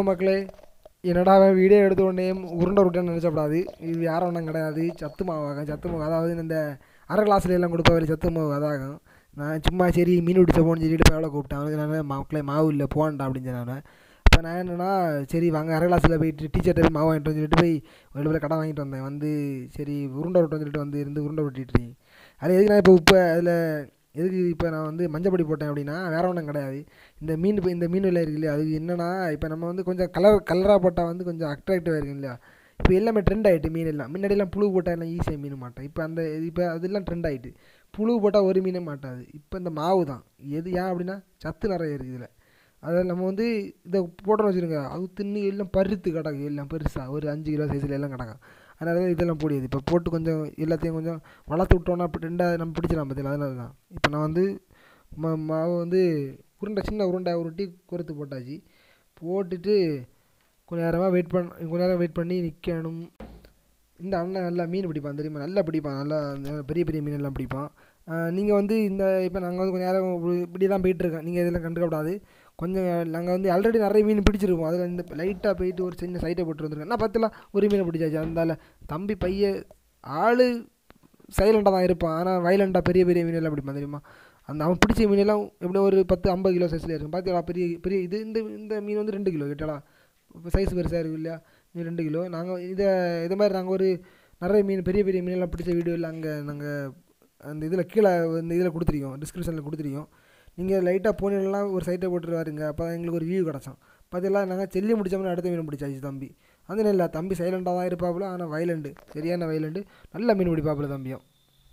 மக்களே என்னடா அவன் வீடியோ எடுத்த உடனே உருண்டை உருட்டைன்னு நினச்சப்படாது இது யாரும் ஒன்றும் கிடையாது சத்து மாவாகும் சத்து மாவு அதாவது இந்த அரை கிளாஸ்ல எல்லாம் கொடுப்பாரு சத்து மாவு அதாகும் நான் சும்மா சரி மீன் பிடிச்ச போகணும்னு சொல்லிட்டு பயவில் கூப்பிட்டேன் அவனுக்கு நான் மக்களே மாவு இல்லை போகண்டா அப்படின்னு சொன்னேன் இப்போ நான் என்னன்னா சரி வாங்க அரை கிளாஸில் போயிட்டு டீச்சர்கிட்ட போய் மாவு வாங்கிட்டு வந்து சொல்லிட்டு போய் ஒரு பேர் கடை வாங்கிட்டு வந்தேன் வந்து சரி உருண்டை உருட்டுன்னு சொல்லிட்டு வந்து இருந்து உருண்டை உருட்டிட்டு அது எதுக்கு நான் இப்போ இப்போ அதில் எதுக்கு இப்போ நான் வந்து மஞ்சப்பொடி போட்டேன் அப்படின்னா வேற ஒன்றும் கிடையாது இந்த மீன் இப்போ இந்த மீன் விலை இருக்கு இல்லையா அது என்னன்னா இப்போ நம்ம வந்து கொஞ்சம் கலர் கலராக போட்டால் வந்து கொஞ்சம் அட்ராக்டிவாக இருக்கும் இல்லையா இப்போ எல்லாமே ட்ரெண்ட் ஆகிட்டு மீன் எல்லாம் முன்னாடியெல்லாம் புழு போட்டால் எல்லாம் ஈஸியாக மீன் மாட்டேன் இப்போ அந்த இப்போ அதெல்லாம் ட்ரெண்ட் ஆகிட்டு புழு போட்டால் ஒரு மீனே மாட்டாது இப்போ இந்த மாவு தான் எது ஏன் அப்படின்னா சத்து நிறைய இருக்குது இதில் அதில் நம்ம வந்து இதை போட்டோம்னு வச்சுருங்க அது தின்னு எல்லாம் பருத்து கிடக்கு எல்லாம் பெருசாக ஒரு அஞ்சு கிலோ சைஸில் எல்லாம் கிடக்கும் அதனால தான் இதெல்லாம் போடியது இப்போ போட்டு கொஞ்சம் எல்லாத்தையும் கொஞ்சம் வளர்த்து விட்டோன்னா அப்படி ரெண்டாவது நம்ம பிடிச்சிடலாம் பார்த்தீங்களா அதனால தான் இப்போ நான் வந்து ம மாவு வந்து உருண்டை சின்ன உருண்டை உருட்டி குறுத்து போட்டாச்சு போட்டுட்டு கொஞ்ச நேரமாக வெயிட் பண்ண கொஞ்ச நேரம் வெயிட் பண்ணி நிற்கணும் இந்த அண்ணன் நல்லா மீன் பிடிப்பான் தெரியுமா நல்லா பிடிப்பான் நல்லா அந்த பெரிய பெரிய மீன் எல்லாம் பிடிப்பான் நீங்கள் வந்து இந்த இப்போ நாங்கள் வந்து கொஞ்ச நேரம் இப்படி- இப்படி தான் போயிட்டுருக்கோம் நீங்கள் இதெல்லாம் கண்டுக்கப்படாது கொஞ்சம் நாங்கள் வந்து ஆல்ரெடி நிறைய மீன் பிடிச்சிருக்கோம் அதில் இந்த லைட்டாக போயிட்டு ஒரு சின்ன சைட்டை போட்டு வந்துருக்கேன் நான் பத்தில் ஒரு மீனை பிடிச்சாச்சு அந்தால தம்பி பைய ஆள் சைலண்டாக தான் இருப்பான் ஆனால் வைலண்டாக பெரிய பெரிய மீனெல்லாம் பிடிப்பான் தெரியுமா அந்த அவன் பிடிச்ச மீனெல்லாம் எப்படியும் ஒரு பத்து ஐம்பது கிலோ சைஸில் இருக்கும் பார்த்தீங்களா பெரிய பெரிய இது இந்த இந்த மீன் வந்து ரெண்டு கிலோ கேட்டாலா இப்போ சைஸ் பெருசாக இருக்கு இல்லையா இது ரெண்டு கிலோ நாங்கள் இதை இது மாதிரி நாங்கள் ஒரு நிறைய மீன் பெரிய பெரிய மீனெல்லாம் பிடிச்ச வீடியோவில் அங்கே நாங்கள் அந்த இதில் கீழே இந்த இதில் கொடுத்துருக்கோம் டிஸ்கிரிப்ஷனில் கொடுத்துருக்கோம் நீங்கள் லைட்டாக போனீங்கன்னா ஒரு சைட்டை போட்டு வாருங்க அப்போ தான் எங்களுக்கு ஒரு வியூ கிடச்சோம் பார்த்தீங்களா நாங்கள் செல்லி முடிச்சோம்னா அடுத்த மீன் பிடிச்சாச்சு தம்பி அது இல்லை தம்பி சைலண்டாக தான் இருப்பாப்புல ஆனால் வைலண்டு சரியான வைலண்டு நல்ல மீன் பிடிப்பாப்புல தம்பியும்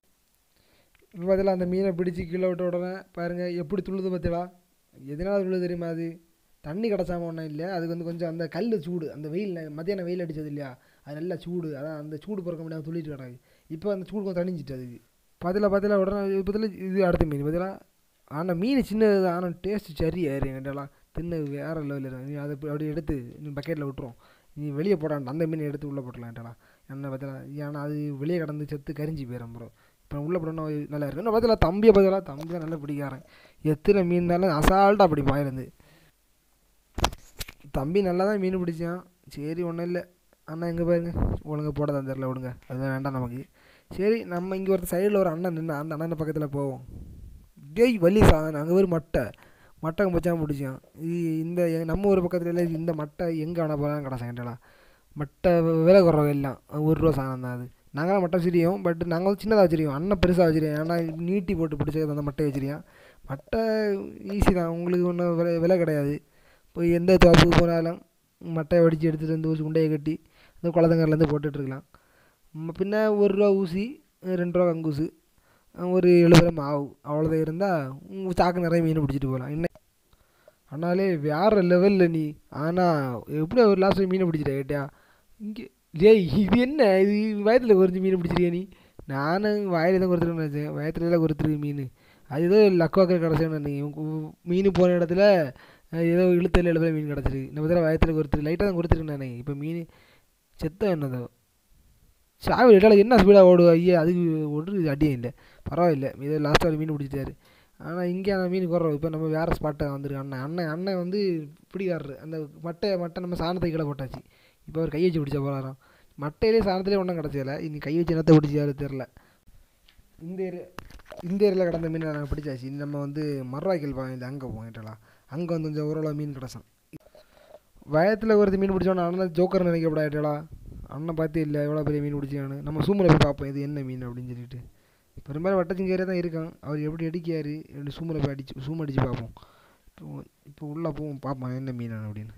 இப்போ பார்த்தீங்களா அந்த மீனை பிடிச்சி கீழே விட்ட உடனே பாருங்கள் எப்படி துள்ளுது பார்த்தீங்களா எதனால துள்ளுது தெரியுமா அது தண்ணி கிடச்சாம ஒன்றும் இல்லை அதுக்கு வந்து கொஞ்சம் அந்த கல் சூடு அந்த வெயில் மத்தியானம் வெயில் அடித்தது இல்லையா அது நல்லா சூடு அதான் அந்த சூடு பிறக்க முடியாமல் துள்ளிட்டு கிடக்கு இப்போ அந்த சூடு கொஞ்சம் தணிஞ்சிட்டு அதுக்கு பதில் பதில் உடனே இப்போதில் இது அடுத்த மீன் பதிலாக ஆனால் மீன் சின்னது தான் ஆனால் டேஸ்ட் சரி ஏறி எங்கிட்டலாம் தின்னு வேறு லெவலில் இருக்கும் நீ அதை இப்ப அப்படி எடுத்து நீ பக்கெட்டில் விட்டுரும் நீ வெளியே போடாண்ட அந்த மீனை எடுத்து உள்ளே போட்டலாம்ட்டலாம் என்ன பார்த்தலாம் ஏன்னா அது வெளியே கடந்து செத்து கரிஞ்சு போயிடும் ப்ரோ இப்போ உள்ளே போட்டோன்னா நல்லா இருக்கும் இன்னும் பார்த்தீங்களா தம்பியை பார்த்தீங்களா தம்பி தான் நல்லா பிடிக்காரன் எத்தனை மீன்னாலும் அசால்ட்டாக அப்படி பாயிருந்து தம்பி நல்லா தான் மீன் பிடிச்சான் சரி ஒன்றும் இல்லை அண்ணா எங்கே பாருங்க ஒழுங்கா போட தான் தெரில விடுங்க அதுதான் வேண்டாம் நமக்கு சரி நம்ம இங்கே ஒரு சைடில் ஒரு அண்ணன் நின்று அந்த அண்ணன் பக்கத்தில் போவோம் டேய் வலி சாதனை அங்கே ஒரு மட்டை மட்டை மச்சான் பிடிச்சான் இது இந்த எ- நம்ம ஒரு பக்கத்துல எல்லாம் இந்த மட்டை எங்கே வேணா போகலாம் கிடச்சாங்கடா மட்டை விலை குறவு எல்லாம் ஒரு ரூபா சாதனம் தான் அது நாங்களாம் மட்டை வச்சிருக்கோம் பட் நாங்கள் வந்து சின்னதாக வச்சிருக்கோம் அண்ணன் பெருசாக வச்சிருக்கோம் ஏன்னா நீட்டி போட்டு பிடிச்சது அந்த மட்டை வச்சிருக்கேன் மட்டை ஈஸி தான் உங்களுக்கு ஒன்றும் விலை விலை கிடையாது போய் எந்த தோப்புக்கு போனாலும் மட்டையை வடித்து எடுத்துகிட்டு வந்து ஊசி உண்டையை கட்டி இந்த குளத்தங்கர்லேருந்து போட்டுட்ருக்கலாம் பின்ன ஒரு ரூபா ஊசி ரெண்டு ரூபா கங்கூசு ஒரு எழுபது ரூபா மாவு அவ்வளோதான் இருந்தால் சாக்கு நிறைய மீன் பிடிச்சிட்டு போகலாம் என்ன ஆனாலே வேறு லெவலில் நீ ஆனால் எப்படி ஒரு லாஸ்ட் மீனை பிடிச்சிட்ட கேட்டியா இங்கே டேய் இது என்ன இது வயத்தில் குறிஞ்சி மீன் பிடிச்சிருக்கியா நீ நானும் வாயில் தான் கொடுத்துருன்னு நினச்சேன் வயத்துலலாம் கொடுத்துருக்கு மீன் அது ஏதோ லக்குவாக்க கிடச்சேன்னு நினைக்கிறேன் மீன் போன இடத்துல அஹ், ஏதோ இழுத்தல் எழுபது மீன் கிடச்சிருக்கு நம்ம இதில் வயத்தில் கொடுத்துரு லைட்டாக தான் கொடுத்துருக்கேன் நானே இப்போ மீன் செத்த என்னதோ சாவி இட்டால என்ன ஸ்பீடாக ஓடுவா ஐயா அதுக்கு ஒரு அடியே இல்லை பரவாயில்ல ஏதோ லாஸ்ட்டாக ஒரு மீன் பிடிச்சிட்டாரு ஆனால் இங்கே அந்த மீன் குறோம் இப்போ நம்ம வேறு ஸ்பாட்டை வந்துருக்கு அண்ணன் அண்ணன் அண்ணன் வந்து பிடிக்காரரு அந்த மட்டை மட்டை நம்ம சாணத்தை கீழே போட்டாச்சு இப்போ அவர் கை வச்சு பிடிச்ச போகிறாராம் மட்டையிலே சாணத்திலே ஒன்றும் கிடச்சதில்ல இனி கை வச்சு என்னத்தை பிடிச்சாரு தெரில இந்த ஏரியா இந்த ஏரியாவில் கிடந்த மீனை நாங்கள் பிடிச்சாச்சு இனி நம்ம வந்து மர்வாய்க்கல் பாங்க அங்கே போயிட்டலாம் அங்கே வந்து கொஞ்சம் ஓரளவு மீன் கிடச்சான் வயத்தில் ஒருத்தர் மீன் பிடிச்சோன்னா அண்ணன் ஜோக்கர் நினைக்கப்படாட்டா அண்ணன் பார்த்தே இல்லை எவ்வளோ பெரிய மீன் பிடிச்சான்னு நம்ம சூமில் போய் பார்ப்போம் இது என்ன மீன் அப்படின்னு சொல்லிட்டு பெரும்பாலும் வட்டச்சிங்கேரியாக தான் இருக்கான் அவர் எப்படி அடிக்காரு எப்படி சூமில் போய் அடிச்சு சூம் அடித்து பார்ப்போம் இப்போ இப்போ உள்ளே போவோம் பார்ப்போம் என்ன மீன் அப்படின்னு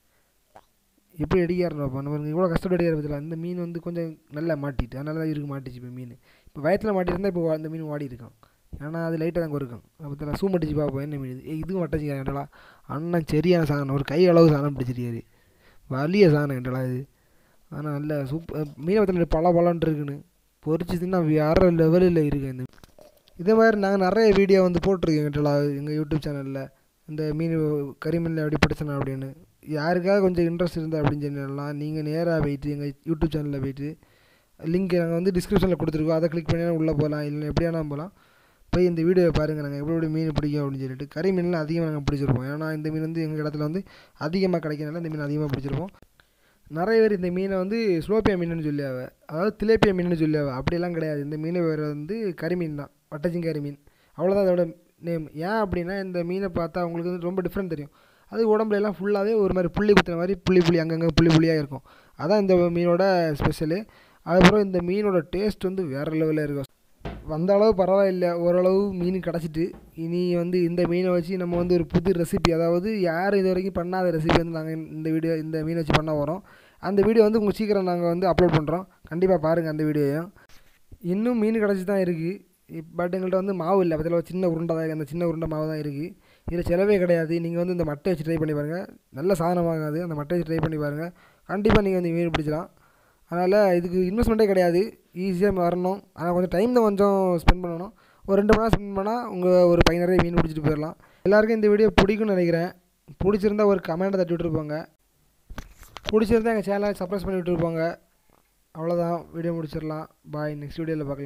எப்படி அடிக்காருன்னு பார்ப்போம் நம்ம இவ்வளோ கஷ்டப்பட்டு அடிக்கிற பற்றில அந்த மீன் வந்து கொஞ்சம் நல்லா மாட்டிட்டு அதனால தான் இருக்கு மாட்டிச்சு இப்போ மீன் இப்போ வயத்தில் மாட்டிருந்தா இப்போ அந்த மீன் வாடி இருக்கான் ஏன்னா அது லைட்டாக தான் இருக்கும் அப்போ சூம் அடிச்சு பார்ப்போம் என்ன மீன் இது ஏய், இதுவும் வட்டச்சிங்கடா அண்ணன் சரியான சாதனம் ஒரு கை அளவு சாதனம் பிடிச்சிருக்காரு வலிய சாதனம் கேட்டலா இது ஆனால் நல்ல சூப்பர் மீனவத்தில் பல பலன்ட்டு இருக்குன்னு பொரிச்சு தின்னா வேறு லெவலில் இருக்குது இந்த இதே மாதிரி நாங்கள் நிறைய வீடியோ வந்து போட்டிருக்கோம் கேட்டலா எங்கள் யூடியூப் சேனலில் இந்த மீன் கறிமீனில் எப்படி பிடிச்சனா அப்படின்னு யாருக்காவது கொஞ்சம் இன்ட்ரெஸ்ட் இருந்தால் அப்படின்னு சொன்னலாம் நீங்கள் நேராக போயிட்டு எங்கள் யூடியூப் சேனலில் போயிட்டு லிங்க் நாங்கள் வந்து டிஸ்கிரிப்ஷனில் கொடுத்துருக்கோம் அதை கிளிக் பண்ணி உள்ளே போகலாம் இல்லைன்னா எப்படி வேணால் போகலாம் போய் இந்த வீடியோவை பாருங்கள் நாங்கள் எப்படி எப்படி மீன் பிடிக்கும் அப்படின்னு சொல்லிட்டு கறி மீன்லாம் அதிகமாக நாங்கள் பிடிச்சிருப்போம் ஏன்னா இந்த மீன் வந்து எங்கள் இடத்துல வந்து அதிகமாக கிடைக்கிறனால இந்த மீன் அதிகமாக பிடிச்சிருப்போம் நிறைய பேர் இந்த மீனை வந்து ஸ்லோப்பியா மீனுன்னு சொல்லியாவ அதாவது திலேப்பியா மீனுன்னு சொல்லியாவ அப்படியெல்லாம் கிடையாது இந்த மீன் பேர் வந்து கறி மீன் தான் வட்டச்சிங்கரி மீன் அவ்வளோதான் அதோட நேம் ஏன் அப்படின்னா இந்த மீனை பார்த்தா அவங்களுக்கு வந்து ரொம்ப டிஃப்ரெண்ட் தெரியும் அது உடம்புல எல்லாம் ஃபுல்லாகவே ஒரு மாதிரி புள்ளி குத்துன மாதிரி புள்ளி புள்ளி அங்கங்கே புள்ளி புள்ளியாக இருக்கும் அதான் இந்த மீனோட ஸ்பெஷலு அதுக்கப்புறம் இந்த மீனோட டேஸ்ட் வந்து வேறு லெவலில் இருக்கும் வந்த அளவு பரவாயில்லை ஓரளவு மீன் கிடச்சிட்டு இனி வந்து இந்த மீனை வச்சு நம்ம வந்து ஒரு புது ரெசிபி அதாவது யாரும் இது வரைக்கும் பண்ணாத ரெசிபி வந்து நாங்கள் இந்த வீடியோ இந்த மீனை வச்சு பண்ண போகிறோம் அந்த வீடியோ வந்து உங்கள் சீக்கிரம் நாங்கள் வந்து அப்லோட் பண்ணுறோம் கண்டிப்பாக பாருங்கள் அந்த வீடியோவையும் இன்னும் மீன் கிடச்சி தான் இருக்குது பட் எங்கள்கிட்ட வந்து மாவு இல்லை அதில் ஒரு சின்ன உருண்டை தான் இருக்குது அந்த சின்ன உருண்டை மாவு தான் இருக்குது இதில் செலவே கிடையாது நீங்கள் வந்து இந்த மட்டை வச்சு ட்ரை பண்ணி பாருங்கள் நல்ல சாதனமாகும் அது அந்த மட்டை வச்சு ட்ரை பண்ணி பாருங்கள் கண்டிப்பாக நீங்கள் வந்து மீன் பிடிச்சலாம் அதனால் இதுக்கு இன்வெஸ்ட்மெண்ட்டே கிடையாது ஈஸியாக வரணும் ஆனால் கொஞ்சம் டைம் தான் கொஞ்சம் ஸ்பெண்ட் பண்ணணும் ஒரு ரெண்டு மணி நேரம் ஸ்பெண்ட் பண்ணால் உங்கள் ஒரு பை நிறைய மீன் பிடிச்சிட்டு போயிடலாம் எல்லாருக்கும் இந்த வீடியோ பிடிக்கும்னு நினைக்கிறேன் பிடிச்சிருந்தா ஒரு கமெண்ட்டை தட்டி விட்டுருப்பாங்க பிடிச்சிருந்தா எங்கள் சேனலை சப்ஸ்கிரைப் பண்ணி விட்டுருப்பாங்க அவ்வளோதான் வீடியோ முடிச்சிடலாம் பாய் நெக்ஸ்ட் வீடியோவில் பார்க்கலாம்